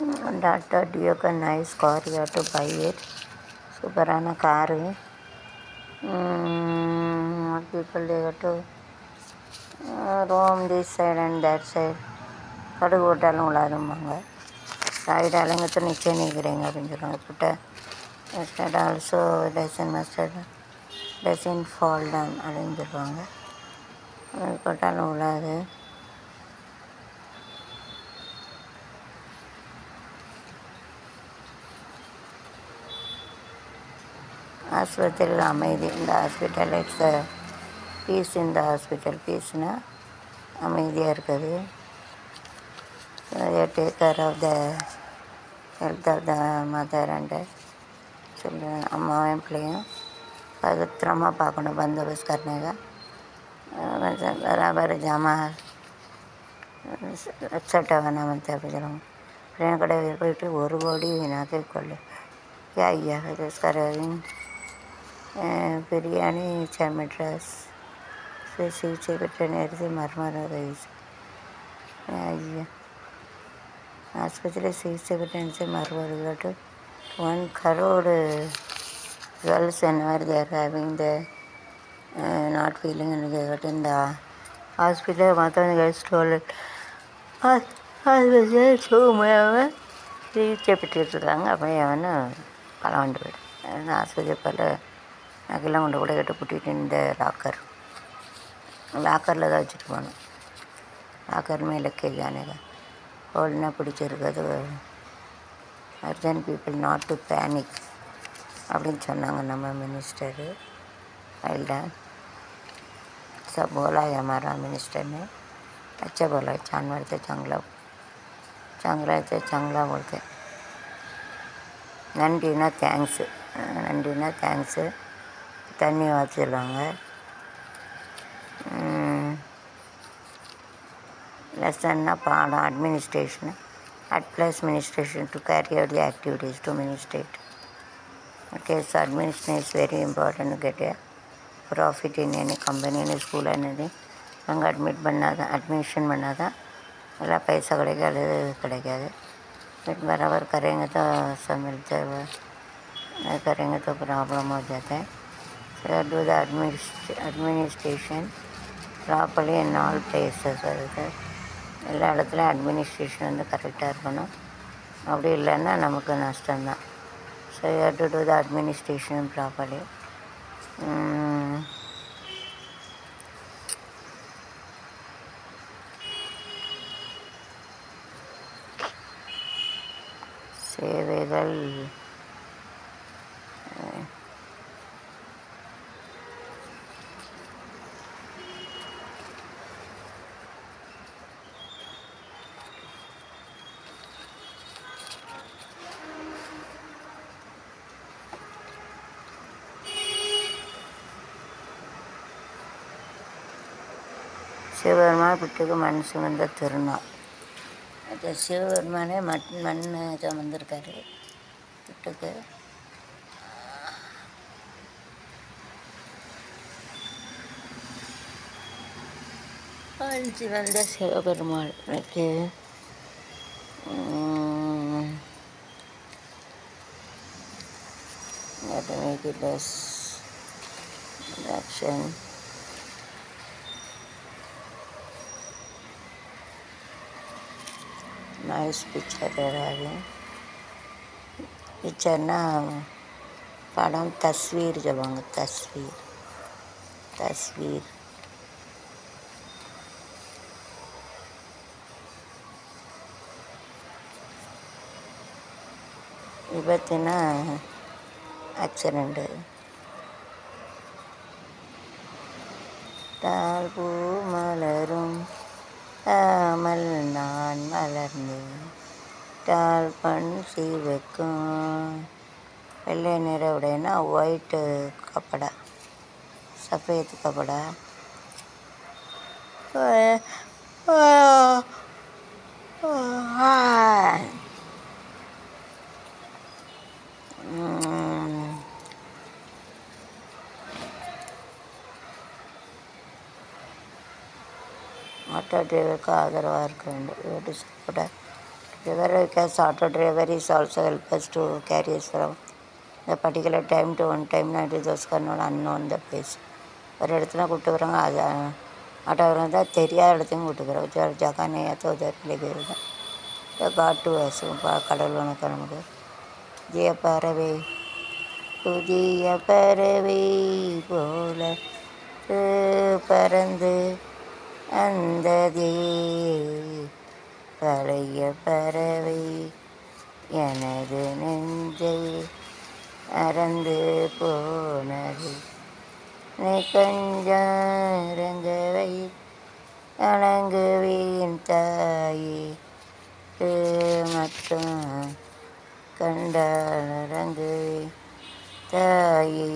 Tata டியோக்கா nice car you to buy it சூப்பரான car people they got to uh, roam this side and that side கடுகு போட்டாலும் விழாதும்பாங்க side அலங்கத்தை நிச்சயம் நிற்கிறீங்க அப்படின்னு சொல்லுவாங்க புட்ட mustard also doesn't mustard doesn't fall down அப்படின்னு சொல்லுவாங்க அது போட்டாலும் விழாது ஆஸ்பத்திரியில் அமைதி இந்த ஹாஸ்பிட்டல் இட்ஸ் பீஸ் இந்த ஹாஸ்பிட்டல் பீஸ்னால் அமைதியாக இருக்குது take care of the health of the mother and சொல்லு அம்மாவையும் பிள்ளையும் பத்திரமா பார்க்கணும் பந்தோபஸ்த் கரனேகா बराबर जामा अच्छा बना बनता है जरा फ्रेंड कड़े போயிட்டு ஒரு கோடி வீணாக்கி கொள்ளு ஐயா கரவிங் பிரியாணி மெட்ராஸ் சிகிச்சை பெற்ற நேரத்தில் மர்மர வயசு ஐயா ஆஸ்பத்திரியில் சிகிச்சை பெற்ற நேரத்தில் மறுவர்களாட்டு one crore girls and where they are having the uh, not feeling and they got in the hospital மற்றவங்க girls told ஆஸ்பத்திரியில் சூமையாமல் சிகிச்சை பெற்றுட்டு இருக்காங்க அப்போ அவனு களவாண்டு போயிடும் ஆஸ்பத்திரி பல நகைலாம் கொண்டு கூட கட்டு கூட்டிகிட்டு இந்த லாக்கர் லாக்கரில் தான் வச்சுட்டு போகணும் லாக்கர் में लेके जाने का खोलना பிடிச்சிருக்கிறது urgent people not to panic அப்படின்னு சொன்னாங்க நம்ம मिनिस्टर वेल सब बोला है हमारा मिनिस्टर ने अच्छा बोला है जानवर तो चांगला चांगला है तो चांगला बोलते நன்றினா தேங்க்ஸு நன்றினா தேங்க்ஸு தண்ணி வாச்சிடுவாங்க லெசன்னா பாடம் administration ad plus ministration to carry out the activities to ministrate Okay, so administration is very important to get a profit in any company, any school, anything. அங்கே அட்மிட் பண்ணாதான் அட்மிஷன் பண்ணாதான் எல்லாம் பைசா கிடைக்காது கிடைக்காது बट बराबर करेंगे तो सब मिलते हुए नहीं करेंगे तो प्रॉब्लम हो जाता है so do the administ- administration properly in all places அது எல்லா இடத்துலையும் அட்மினிஸ்ட்ரேஷன் வந்து கரெக்டாக இருக்கணும் அப்படி இல்லைன்னா நமக்கு நஷ்டம்தான் So you have to do the administration properly. Mm. சேவைகள் அஹ், சிவபெருமான் புட்டுக்கு மண் சுமந்த திருநாள் அது சிவபெருமானே மண் மண் சுமந்திருக்காரு புட்டுக்கு மண் சிவந்த சிவபெருமாள் எனக்கு உம், Let me make it less action. nice picture they're having. பிக்சர்னா படம் தஸ்வீர் சொல்லுவாங்க தஸ்வீர் தஸ்வீர் விபத்துனா ஆக்சிடெண்ட்டு தாழ் பூ மலரும் தாமல் நான் மலர்ந்தேன் தாழ் பண் சீவைக்கும் வெள்ளை நிற உடையனா ஒயிட்டு கப்படா சஃபேத் கப்படா உம். ஆட்டோ டிரைவருக்கு ஆதரவாக இருக்க வேண்டும் ரோடு சப்போர்ட்டாக Driver because auto driver is also help us to carry us from the particular time to one time now it is those are not unknown the place ஒரு இடத்துல கூப்பிட்டு வராங்க அது ஆட்டோ தான் தெரியாத இடத்தையும் கூப்பிட்டு போகிறாங்க ஜகானே தோ உதர்லே போயிருந்தேன் காட்டு வாசம் பா கடல் வணக்கம் நமக்கு ஜெய பறவை புதிய பறவை போல அ, பறந்து அந்ததே பழைய பறவை எனது நெஞ்சை அறந்து போனது நீ கொஞ்சம் இறங்கவை அணங்குவேன் தாயே இது மட்டும் கண்டால் இறங்குவேன் தாயே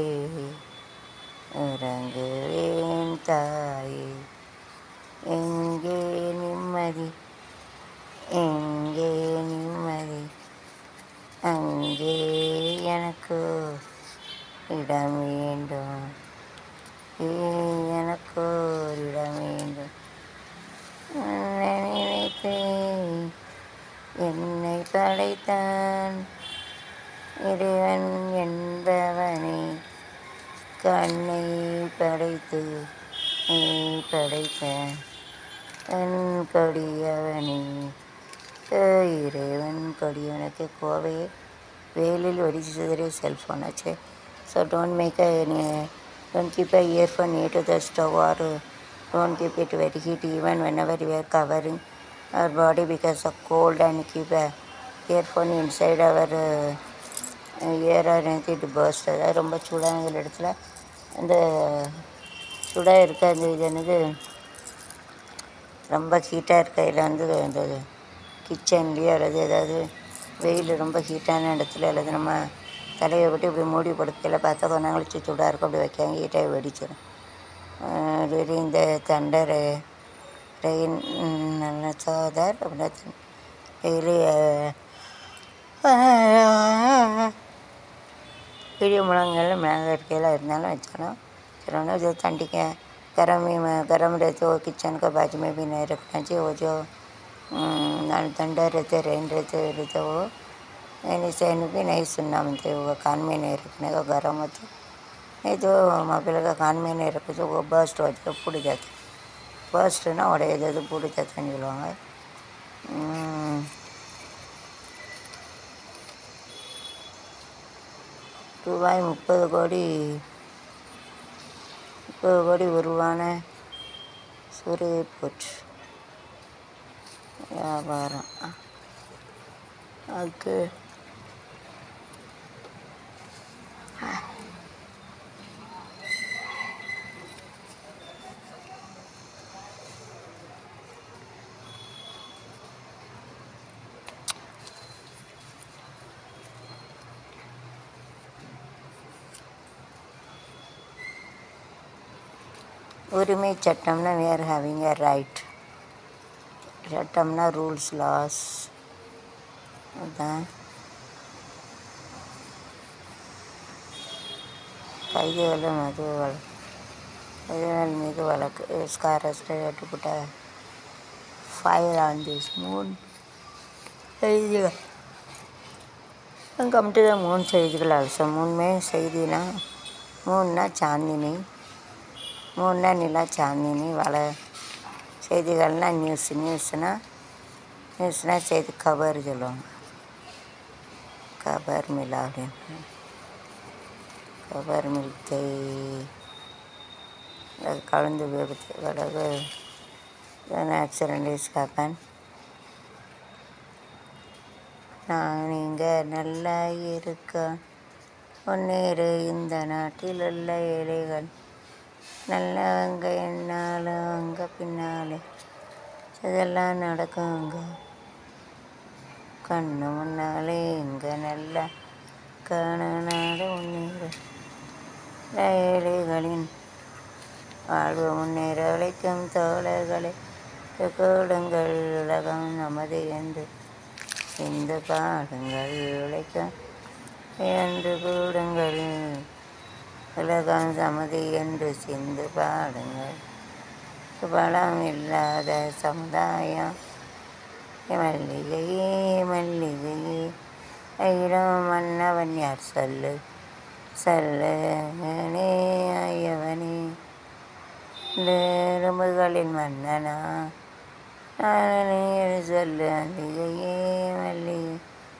இறங்குவேன் தாயே எங்கே நிம்மதி எங்கே நிம்மதி அங்கே எனக்கு இடம் வேண்டும் ஏ, எனக்கு ஒரு இடம் வேண்டும் உன்னை நினைத்தேன் என்னை படைத்தான் இறைவன் என்பவனே கண்ணை படைத்து நீ படைத்த என் கொடியவனே ஏ, இறைவன் கொடியவனுக்கு கோவையே வேலில் ஒடிச்சு சிதறிய செல்ஃபோன் ஆச்சு so don't make a don't keep a earphone near to the stove or don't keep it very heat even when ever we are covering our body because of cold and keep a earphone inside our ear or it burst அதாவது ரொம்ப சூடான இடத்துல அந்த சூடாக இருக்க அந்த இது என்னது ரொம்ப ஹீட்டாக இருக்கையில் வந்து இந்த கிச்சன்லேயோ அல்லது ஏதாவது வெயில் ரொம்ப ஹீட்டான இடத்துல அல்லது நம்ம தலையை விட்டு இப்படி மூடி படுக்கையில் பார்த்தா கொஞ்ச நாள் கழிச்சு சூடாக இருக்கும் அப்படி வைக்காங்க ஹீட்டாக வெடிச்சிடும் really இந்த தண்டர் ரெயின் நல்ல சோதர் அப்படின்னா டெய்லி பெரிய முழங்கல் மிளகா இருக்கையில் இருந்தாலும் வச்சாலும் चलो जो ठंडी के गर्म में गर्म रहते हो किचन का बाजू में भी नहीं रखना चाहिए वो जो हम्म, ठंडा रहते रेन रहते रहते वो यानी सैन भी नहीं सुनना मनते वो कान में नहीं रखने का गर्म होता नहीं तो मोबाइल का कान में नहीं रखे तो वो बस्ट हो जाए फूट जाते பர்ஸ்ட்னா உடையது பிடிச்சதுன்னு சொல்லுவாங்க ம். ரூபாய் முப்பது கோடி முப்பது கோடி உருவான சூரிய போற்று வியாபாரம் அதுக்கு உரிமை சட்டம்னா we are having a right சட்டம்னா ரூல்ஸ் லாஸ் அதான் கைதுகள் மது வழக்கு கைதுகள் மீது வழக்கு ஸ்கார் அரெஸ்ட் புட்ட ஃபைல் ஆன் திஸ் மூன் செய்திகள் கம் டு த மூன் செய்திகள் ஆல்சோ மூணுமே செய்தினா மூணுனா சாந்தினி மூணுனா நிலா சாந்தினி வள செய்திகள்னா நியூஸ் நியூஸ்னா நியூஸ்னா செய்தி கபர் சொல்லுவாங்க கபர் மிலா அப்படின்னு கபர் மில்கை அது கலந்து விபத்து வடகு ஆக்சிடென்ட் இஸ் ஹேப்பன் நான் இங்கே நல்லா இருக்க முன்னேறு இந்த நாட்டில் உள்ள ஏழைகள் நல்லவங்க என்னாலும் அங்கே பின்னாலே இதெல்லாம் நடக்கும் அங்கே கண்ணு முன்னாலே இங்கே நல்லா காண நாடு முன்னேறு ஏழைகளின் வாழ்வு முன்னேற உழைக்கும் தோழர்களை கூடுங்கள் உலகம் நமது என்று இந்த பாடுங்கள் உழைக்கும் என்று கூடுங்கள் உலகம் சமதி என்று சிந்து பாடுங்கள் பலம் இல்லாத சமுதாயம் மல்லிகையே மல்லிகையே ஐயம் மன்னவன் யார் சொல்லு சொல்லனே ஐயவனே எறும்புகளின் மன்னனா நானே சொல்லு மல்லிகையே மல்லிகை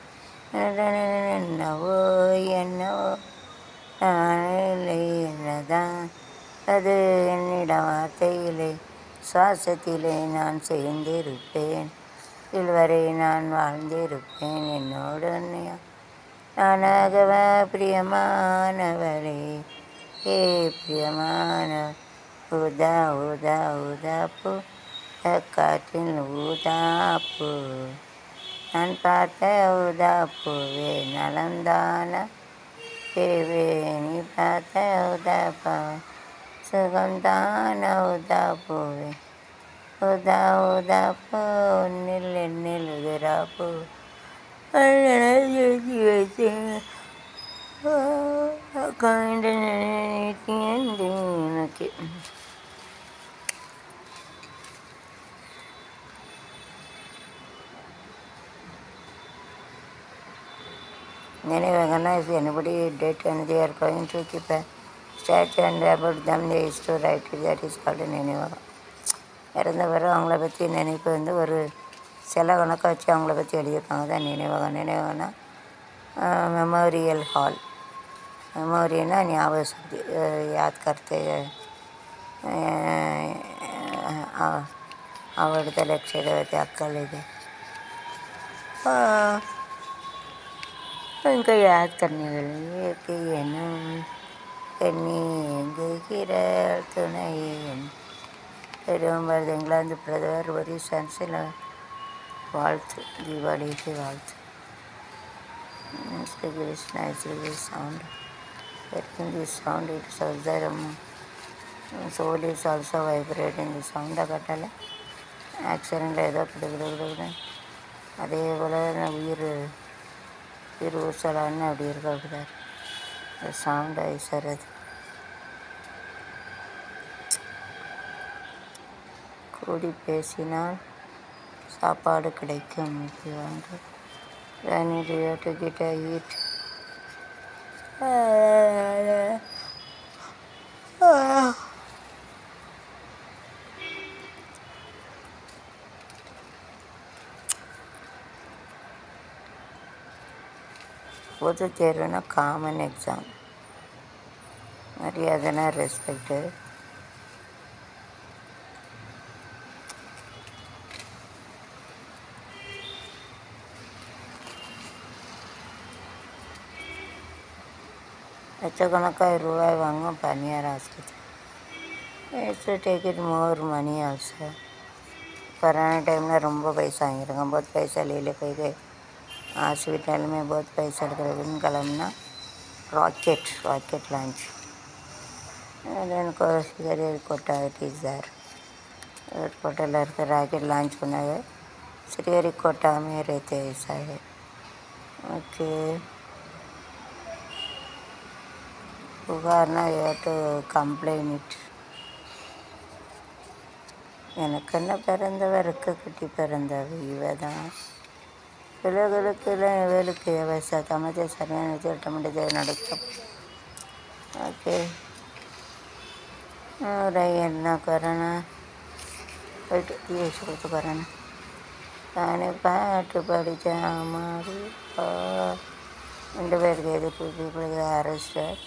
என்னவோ என்னவோ நானில்லை என்னதான் அது என்னிடம் வார்த்தையிலே சுவாசத்திலே நான் சேர்ந்திருப்பேன் இதுவரை நான் வாழ்ந்திருப்பேன் என்னோடு உன்னையா நானாகவா பிரியமானவளே ஏ பிரியமான ஊதா ஊதா ஊதாப்பு காற்றில் ஊதாப்பு நான் பார்த்த ஊதாப்பூவே நலந்தான தேவே நீ பார்த்த ஊதாப்பா சுகம்தான ஊதாப்பூவே ஊதா ஊதாப்பூ உன்னில் என்னில் உதிராப்பூ எழுதி வைத்தேன் காய்ந்த எனக்கு நினைவகம்னா if anybody did and they are going to keep a statue and about them they used to write it, that is called நினைவகம் இறந்த பிறகு அவங்கள பற்றி நினைப்பு வந்து ஒரு சில கணக்கை வச்சு அவங்கள பற்றி எழுதியிருக்காங்க தான் நினைவகம் நினைவகம்னா மெமோரியல் ஹால் மெமோரியனா ஞாபக சக்தி யாத் கர்த்தே आवडतं लक्ष ठेवायचे अक्कल येते उनको याद करने के लिए कि ये ना கண்ணி எங்குகிற துணை பெரும்பாலும் இங்கிலாந்து பிரதமர் ஒரு சன்சில் வாழ்த்து தீபாவளிக்கு வாழ்த்து Mr. Krishna is really sound. Hearing this sound, it is also um, soul is also vibrating the sound கட்டால ஆக்சிடெண்ட்டில் ஏதோ கிடு கிடு கிடுன்னு அதே போல் உயிர் உயிர் ஊசலான்னு அப்படி இருக்கக்கூடாது அந்த சவுண்ட் ஐசறது கூடி பேசினால் சாப்பாடு கிடைக்கும் இப்படி வாங்க need you to get a eat. பொது தேர்வுனா காமன் எக்ஸாம் மரியாதைனா ரெஸ்பெக்டு லட்சக்கணக்காக ரூபாய் வாங்கும் பனியார் ஆஸ்பத்திரி it's to take it more money also corona time में ரொம்ப பைசா வாங்கிருங்க बहुत पैसा ले ले कोई गए हॉस्पिटल में बहुत पैसा எடுக்கிற விண்கலம்னா ராக்கெட் ராக்கெட் லான்ச் தென் கோரி கோட்டா இட் இஸ் தேர் एयरपोर्टल இருக்க ராக்கெட் லான்ச் பண்ணாங்க श्रीहरिकोटा में रहते हैं ऐसा है ओके புகார்னா யூ டு கம்ப்ளைன் இட் எனக்கு என்ன பிறந்தவருக்கு கட்டி பிறந்தவ இவ தான் பிள்ளைகளுக்கெல்லாம் இவளுக்கு விவசாய தமிழை சரியான திட்ட முடியாது நடக்கும் ஓகே என்ன கொரோனா போயிட்டு ஏசு கொடுத்து கொரோனா நானே பாட்டு படித்தேன் மாதிரி ரெண்டு பேருக்கு எதுக்கு பீப்புளுக்கு அரெஸ்டட்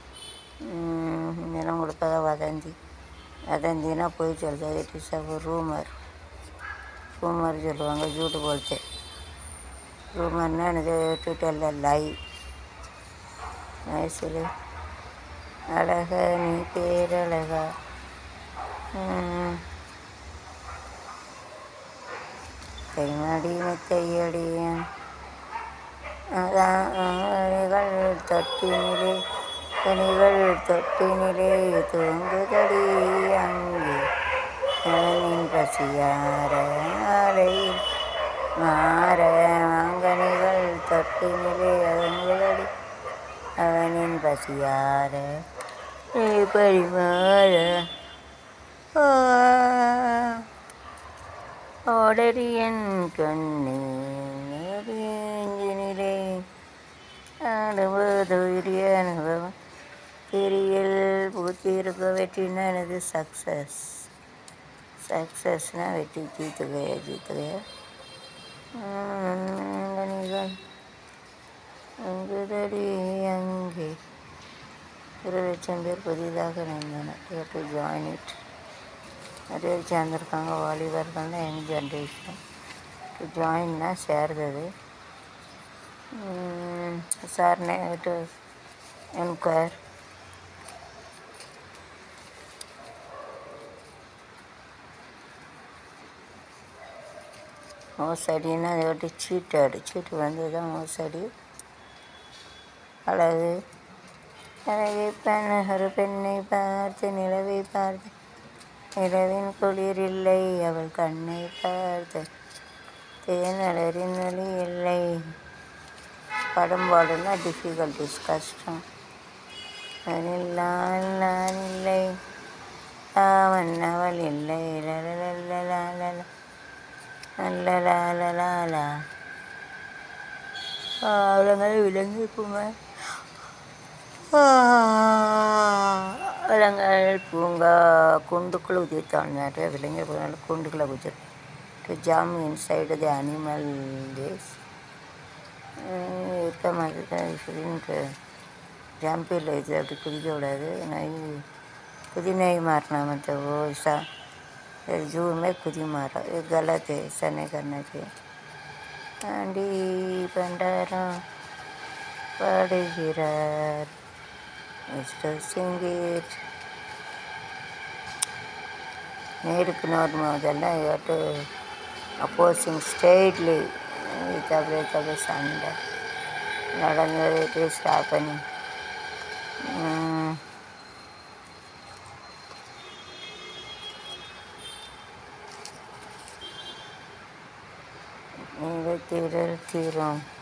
நிலம் கொடுப்பதா வதந்தி வதந்தினா போய் சொல்கிறது it is a rumour rumour சொல்லுவாங்க ஜூட்டு போல்ட்டு ரூமர்னா எனக்கு டு டெல் அ லை வயசில் அழக நீ பேரழகா கைமடி மெத்தையடியன் அதான் தொட்டினிலே கனிகள் தொட்டினிலே தூங்குதடி அங்கே அவனின் பசியார மாலையில் மாற மாங்கனிகள் தொட்டினிலே அடங்குதடி அவனின் பசியார பரிமாற ஆடடி என் கண்ணு நெஞ்சினிலே ஆடுவதுரிய அனுபவம் திரியில் பூத்திருக்க வெற்றினது சக்ஸஸ் சக்ஸஸ்னால் வெற்றி ஜீத்துகையா ஜீத்துகையா நீங்கள் அங்குதடி அங்கே ஒரு லட்சம் பேர் புதிதாக நின்றனர் டு ஜாயின் இட் நிறைய பேர் சேர்ந்துருக்காங்க வாலிபர்கள் தான் யங் ஜென்ரேஷன் டு ஜாயின்னா சேர்ந்தது சார் டு என்கொயர் மோசடின்னா அதை விட்டு சீட்டாடு சீட்டு வந்து தான் மோசடி அழகு அழகை பெண் ஒரு பெண்ணை பார்த்து நிலவை பார்த்து நிலவின் குளிர் இல்லை அவள் கண்ணை பார்த்து தேனலரின் ஒளி இல்லை படம் பாடுனா டிஃபிகல்ட்டிஸ் கஷ்டம் நான் நான் இல்லை அவன் அவள் இல்லை லலலலலலல. லலலலலலா. அவளங்கள் விலங்கு குமார் விலங்குகள் பூங்கா குண்டுக்குள்ளே குதித்தான் நிறைய விலங்குகள் பூங்கா குண்டுக்குள்ளே குதிச்சு to jam inside the animal days இருக்க மாதிரி ஜம்பில் இது அப்படி குதிக்க கூடாது நாய் खुदी नहीं मारना मतलब वो ऐसा जू में खुद ही मारा ये गलत है ऐसा नहीं करना चाहिए आंडी भंडारा पड़गिरार मिस्टर सिंगीट நேருக்கு நேர் முதல்ல இவட்டு அப்போசிங் ஸ்ட்ரெயிட்லி தப்பே தப்பே சண்டை நடந்தது ஸ்டாப் பண்ணி நீங்கள் தீரல் தீரும்